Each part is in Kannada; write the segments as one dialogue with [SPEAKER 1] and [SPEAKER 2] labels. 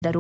[SPEAKER 1] ತಿಳಿಸಿದರು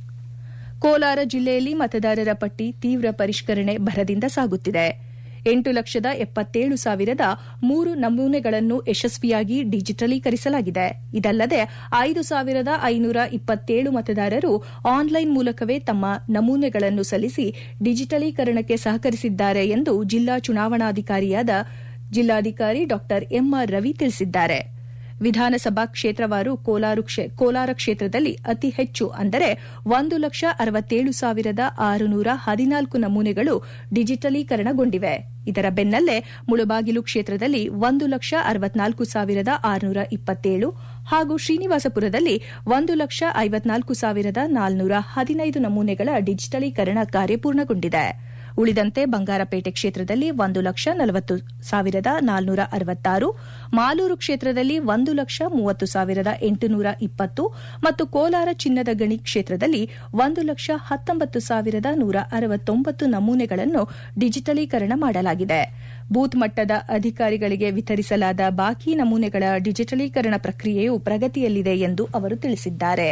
[SPEAKER 1] ಕೋಲಾರ ಜಿಲ್ಲೆಯಲ್ಲಿ ಮತದಾರರ ಪಟ್ಟಿ ತೀವ್ರ ಪರಿಷ್ಕರಣೆ ಭರದಿಂದ ಸಾಗುತ್ತಿದೆ ಎಂಟು ಲಕ್ಷದ ಎಪ್ಪತ್ತೇಳು ಸಾವಿರದ ಮೂರು ನಮೂನೆಗಳನ್ನು ಯಶಸ್ವಿಯಾಗಿ ಡಿಜಿಟಲೀಕರಿಸಲಾಗಿದೆ ಇದಲ್ಲದೆ ಐದು ಸಾವಿರದ ಐನೂರ ಇಪ್ಪತ್ತೇಳು ಮತದಾರರು ಆನ್ಲೈನ್ ಮೂಲಕವೇ ತಮ್ಮ ನಮೂನೆಗಳನ್ನು ಸಲ್ಲಿಸಿ ಡಿಜಿಟಲೀಕರಣಕ್ಕೆ ಸಹಕರಿಸಿದ್ದಾರೆ ಎಂದು ಜಿಲ್ಲಾ ಚುನಾವಣಾಧಿಕಾರಿಯಾದ ಜಿಲ್ಲಾಧಿಕಾರಿ ಡಾ ಎಂಆರ್ ರವಿ ತಿಳಿಸಿದ್ದಾರೆ ವಿಧಾನಸಭಾ ಕ್ಷೇತ್ರವಾರು ಕೋಲಾರ ಕ್ಷೇತ್ರದಲ್ಲಿ ಅತಿ ಹೆಚ್ಚು ಅಂದರೆ ಒಂದು ಲಕ್ಷ ಅರವತ್ತೇಳು ಸಾವಿರದ ಆರುನೂರ ಹದಿನಾಲ್ಕು ನಮೂನೆಗಳು ಡಿಜಿಟಲೀಕರಣಗೊಂಡಿವೆ ಇದರ ಬೆನ್ನಲ್ಲೇ ಮುಳಬಾಗಿಲು ಕ್ಷೇತ್ರದಲ್ಲಿ ಒಂದು ಲಕ್ಷ ಅರವತ್ನಾಲ್ಕು ಸಾವಿರದ ಆರುನೂರ ಇಪ್ಪತ್ತೇಳು ಹಾಗೂ ಶ್ರೀನಿವಾಸಪುರದಲ್ಲಿ ಒಂದು ಲಕ್ಷ ಐವತ್ನಾಲ್ಕು ಸಾವಿರದ ನಾಲ್ನೂರ ಹದಿನೈದು ನಮೂನೆಗಳ ಡಿಜಿಟಲೀಕರಣ ಕಾರ್ಯ ಪೂರ್ಣಗೊಂಡಿದೆ ಉಳಿದಂತೆ ಬಂಗಾರಪೇಟೆ ಕ್ಷೇತ್ರದಲ್ಲಿ ಒಂದು ಲಕ್ಷ ನಲವತ್ತು ಸಾವಿರದ ನಾಲ್ನೂರ ಅರವತ್ತಾರು ಮಾಲೂರು ಕ್ಷೇತ್ರದಲ್ಲಿ ಒಂದು ಲಕ್ಷ ಮೂವತ್ತು ಸಾವಿರದ ಎಂಟುನೂರ ಇಪ್ಪತ್ತು ಮತ್ತು ಕೋಲಾರ ಚಿನ್ನದ ಗಣಿ ಕ್ಷೇತ್ರದಲ್ಲಿ ಒಂದು ಲಕ್ಷ ಹತ್ತೊಂಬತ್ತು ಸಾವಿರದ ನೂರ ಅರವತ್ತೊಂಬತ್ತು ನಮೂನೆಗಳನ್ನು ಡಿಜಿಟಲೀಕರಣ ಮಾಡಲಾಗಿದೆ ಬೂತ್ ಮಟ್ಟದ ಅಧಿಕಾರಿಗಳಿಗೆ ವಿತರಿಸಲಾದ ಬಾಕಿ ನಮೂನೆಗಳ ಡಿಜಿಟಲೀಕರಣ ಪ್ರಕ್ರಿಯೆಯು ಪ್ರಗತಿಯಲ್ಲಿದೆ ಎಂದು ಅವರು ತಿಳಿಸಿದ್ದಾರೆ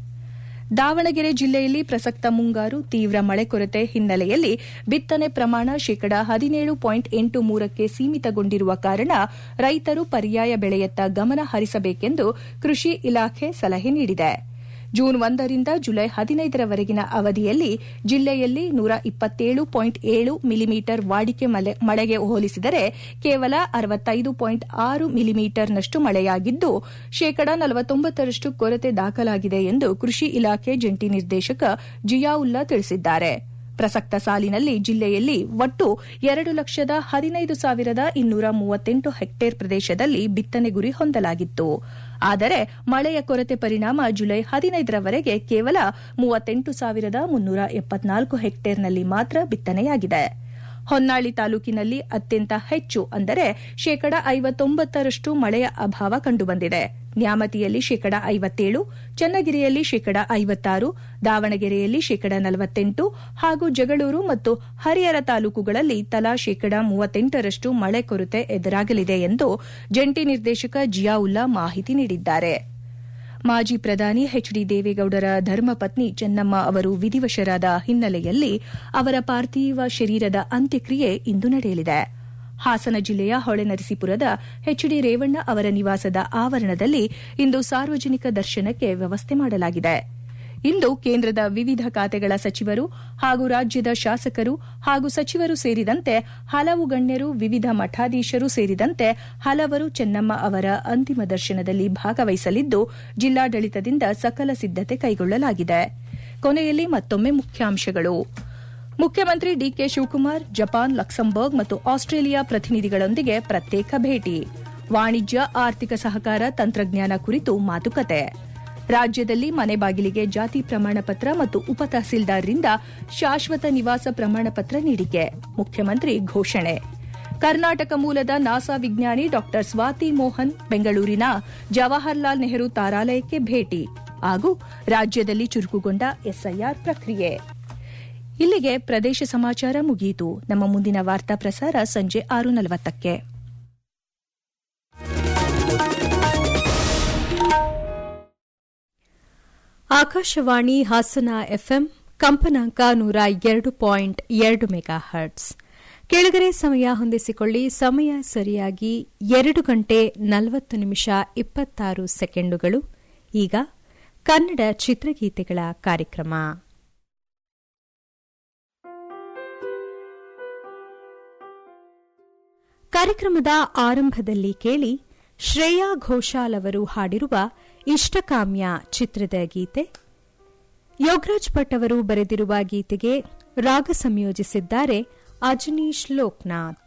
[SPEAKER 1] ದಾವಣಗೆರೆ ಜಿಲ್ಲೆಯಲ್ಲಿ ಪ್ರಸಕ್ತ ಮುಂಗಾರು ತೀವ್ರ ಮಳೆ ಕೊರತೆ ಹಿನ್ನೆಲೆಯಲ್ಲಿ ಬಿತ್ತನೆ ಪ್ರಮಾಣ ಶೇಕಡಾ ಹದಿನೇಳು ಪಾಯಿಂಟ್ ಎಂಟು ಮೂರಕ್ಕೆ ಸೀಮಿತಗೊಂಡಿರುವ ಕಾರಣ ರೈತರು ಪರ್ಯಾಯ ಬೆಳೆಯತ್ತ ಗಮನ ಹರಿಸಬೇಕೆಂದು ಕೃಷಿ ಇಲಾಖೆ ಸಲಹೆ ನೀಡಿದೆ ಜೂನ್ ಒಂದರಿಂದ ಜುಲೈ ಹದಿನೈದರವರೆಗಿನ ಅವಧಿಯಲ್ಲಿ ಜಿಲ್ಲೆಯಲ್ಲಿ ನೂರ ಇಪ್ಪತ್ತೇಳು ಪಾಯಿಂಟ್ ಏಳು ಮಿಲಿಮೀಟರ್ ವಾಡಿಕೆ ಮಳೆಗೆ ಹೋಲಿಸಿದರೆ ಕೇವಲ ಅರವತ್ತೈದು ಪಾಯಿಂಟ್ ಆರು ಮಿಲಿಮೀಟರ್ನಷ್ಟು ಮಳೆಯಾಗಿದ್ದು ಶೇಕಡಾ ನಲವತ್ತೊಂಬತ್ತರಷ್ಟು ಕೊರತೆ ದಾಖಲಾಗಿದೆ ಎಂದು ಕೃಷಿ ಇಲಾಖೆ ಜಂಟಿ ನಿರ್ದೇಶಕ ಜಿಯಾವುಲ್ಲಾ ತಿಳಿಸಿದ್ದಾರೆ ಪ್ರಸಕ್ತ ಸಾಲಿನಲ್ಲಿ ಜಿಲ್ಲೆಯಲ್ಲಿ ಒಟ್ಟು ಎರಡು ಲಕ್ಷದ ಹದಿನೈದು ಸಾವಿರದ ಇನ್ನೂರ ಮೂವತ್ತೆಂಟು ಹೆಕ್ಟೇರ್ ಪ್ರದೇಶದಲ್ಲಿ ಬಿತ್ತನೆ ಗುರಿ ಹೊಂದಲಾಗಿತ್ತು ಆದರೆ ಮಳೆಯ ಕೊರತೆ ಪರಿಣಾಮ ಜುಲೈ ಹದಿನೈದರವರೆಗೆ ಕೇವಲ ಮೂವತ್ತೆಂಟು ಸಾವಿರದ ಮುನ್ನೂರ ಎಪ್ಪತ್ನಾಲ್ಕು ಹೆಕ್ಟೇರ್ನಲ್ಲಿ ಮಾತ್ರ ಬಿತ್ತನೆಯಾಗಿದೆ ಹೊನ್ನಾಳಿ ತಾಲೂಕಿನಲ್ಲಿ ಅತ್ಯಂತ ಹೆಚ್ಚು ಅಂದರೆ ಶೇಕಡಾ ಐವತ್ತೊಂಬತ್ತರಷ್ಟು ಮಳೆಯ ಅಭಾವ ಕಂಡುಬಂದಿದೆ ನ್ಯಾಮತಿಯಲ್ಲಿ ಶೇಕಡಾ ಐವತ್ತೇಳು ಚನ್ನಗಿರಿಯಲ್ಲಿ ಶೇಕಡಾ ಐವತ್ತಾರು ದಾವಣಗೆರೆಯಲ್ಲಿ ಶೇಕಡಾ ನಲವತ್ತೆಂಟು ಹಾಗೂ ಜಗಳೂರು ಮತ್ತು ಹರಿಹರ ತಾಲೂಕುಗಳಲ್ಲಿ ತಲಾ ಶೇಕಡಾ ಮೂವತ್ತೆಂಟರಷ್ಟು ಮಳೆ ಕೊರತೆ ಎದುರಾಗಲಿದೆ ಎಂದು ಜಂಟಿ ನಿರ್ದೇಶಕ ಜಿಯಾವುಲ್ಲಾ ಮಾಹಿತಿ ನೀಡಿದ್ದಾರೆ ಮಾಜಿ ಪ್ರಧಾನಿ ಎಚ್ ಡಿ ದೇವೇಗೌಡರ ಧರ್ಮಪತ್ನಿ ಚೆನ್ನಮ್ಮ ಅವರು ವಿಧಿವಶರಾದ ಹಿನ್ನೆಲೆಯಲ್ಲಿ ಅವರ ಪಾರ್ಥಿವ ಶರೀರದ ಅಂತ್ಯಕ್ರಿಯೆ ಇಂದು ನಡೆಯಲಿದೆ ಹಾಸನ ಜಿಲ್ಲೆಯ ಹೊಳೆನರಸೀಪುರದ ಎಚ್ ಡಿ ರೇವಣ್ಣ ಅವರ ನಿವಾಸದ ಆವರಣದಲ್ಲಿ ಇಂದು ಸಾರ್ವಜನಿಕ ದರ್ಶನಕ್ಕೆ ವ್ಯವಸ್ಥೆ ಮಾಡಲಾಗಿದೆ ಇಂದು ಕೇಂದ್ರದ ವಿವಿಧ ಖಾತೆಗಳ ಸಚಿವರು ಹಾಗೂ ರಾಜ್ಯದ ಶಾಸಕರು ಹಾಗೂ ಸಚಿವರು ಸೇರಿದಂತೆ ಹಲವು ಗಣ್ಯರು ವಿವಿಧ ಮಠಾಧೀಶರು ಸೇರಿದಂತೆ ಹಲವರು ಚೆನ್ನಮ್ಮ ಅವರ ಅಂತಿಮ ದರ್ಶನದಲ್ಲಿ ಭಾಗವಹಿಸಲಿದ್ದು ಜಿಲ್ಲಾಡಳಿತದಿಂದ ಸಕಲ ಸಿದ್ದತೆ ಕೈಗೊಳ್ಳಲಾಗಿದೆ ಕೊನೆಯಲ್ಲಿ ಮತ್ತೊಮ್ಮೆ ಮುಖ್ಯಾಂಶಗಳು ಮುಖ್ಯಮಂತ್ರಿ ಡಿಕೆ ಶಿವಕುಮಾರ್ ಜಪಾನ್ ಲಕ್ಸಂಬರ್ಗ್ ಮತ್ತು ಆಸ್ಟ್ರೇಲಿಯಾ ಪ್ರತಿನಿಧಿಗಳೊಂದಿಗೆ ಪ್ರತ್ಯೇಕ ಭೇಟಿ ವಾಣಿಜ್ಯ ಆರ್ಥಿಕ ಸಹಕಾರ ತಂತ್ರಜ್ಞಾನ ಕುರಿತು ಮಾತುಕತೆ ರಾಜ್ಯದಲ್ಲಿ ಮನೆ ಬಾಗಿಲಿಗೆ ಜಾತಿ ಪ್ರಮಾಣ ಪತ್ರ ಮತ್ತು ಉಪ ತಹಸೀಲ್ದಾರ್ರಿಂದ ಶಾಶ್ವತ ನಿವಾಸ ಪ್ರಮಾಣ ಪತ್ರ ನೀಡಿಕೆ ಮುಖ್ಯಮಂತ್ರಿ ಘೋಷಣೆ ಕರ್ನಾಟಕ ಮೂಲದ ನಾಸಾ ವಿಜ್ಞಾನಿ ಡಾ ಸ್ವಾತಿ ಮೋಹನ್ ಬೆಂಗಳೂರಿನ ಜವಾಹರ್ಲಾಲ್ ನೆಹರು ತಾರಾಲಯಕ್ಕೆ ಭೇಟಿ ಹಾಗೂ ರಾಜ್ಯದಲ್ಲಿ ಚುರುಕುಗೊಂಡ ಎಸ್ಐಆರ್ ಪ್ರಕ್ರಿಯೆ ಇಲ್ಲಿಗೆ ಪ್ರದೇಶ ಸಮಾಚಾರ ಮುಗಿಯಿತು ನಮ್ಮ ಮುಂದಿನ ವಾರ್ತಾ ಪ್ರಸಾರ ಸಂಜೆ ಆರು ನಲವತ್ತಕ್ಕೆ
[SPEAKER 2] ಆಕಾಶವಾಣಿ ಹಾಸನ ಎಫ್ಎಂ ಕಂಪನಾಂಕ ನೂರ ಎರಡು ಪಾಯಿಂಟ್ ಎರಡು ಮೆಗಾ ಹರ್ಟ್ಸ್ ಕೆಳಗರೆ ಸಮಯ ಹೊಂದಿಸಿಕೊಳ್ಳಿ ಸಮಯ ಸರಿಯಾಗಿ ಎರಡು ಗಂಟೆ ನಲವತ್ತು ನಿಮಿಷ ಇಪ್ಪತ್ತಾರು ಸೆಕೆಂಡುಗಳು ಈಗ ಕನ್ನಡ ಚಿತ್ರಗೀತೆಗಳ ಕಾರ್ಯಕ್ರಮ ಕಾರ್ಯಕ್ರಮದ ಆರಂಭದಲ್ಲಿ ಕೇಳಿ ಶ್ರೇಯಾ ಘೋಷಾಲ್ ಅವರು ಹಾಡಿರುವ ಇಷ್ಟಕಾಮ್ಯ ಚಿತ್ರದ ಗೀತೆ ಯೋಗರಾಜ್ ಭಟ್ ಅವರು ಬರೆದಿರುವ ಗೀತೆಗೆ ರಾಗ ಸಂಯೋಜಿಸಿದ್ದಾರೆ ಅಜನೀಶ್ ಲೋಕ್ನಾಥ್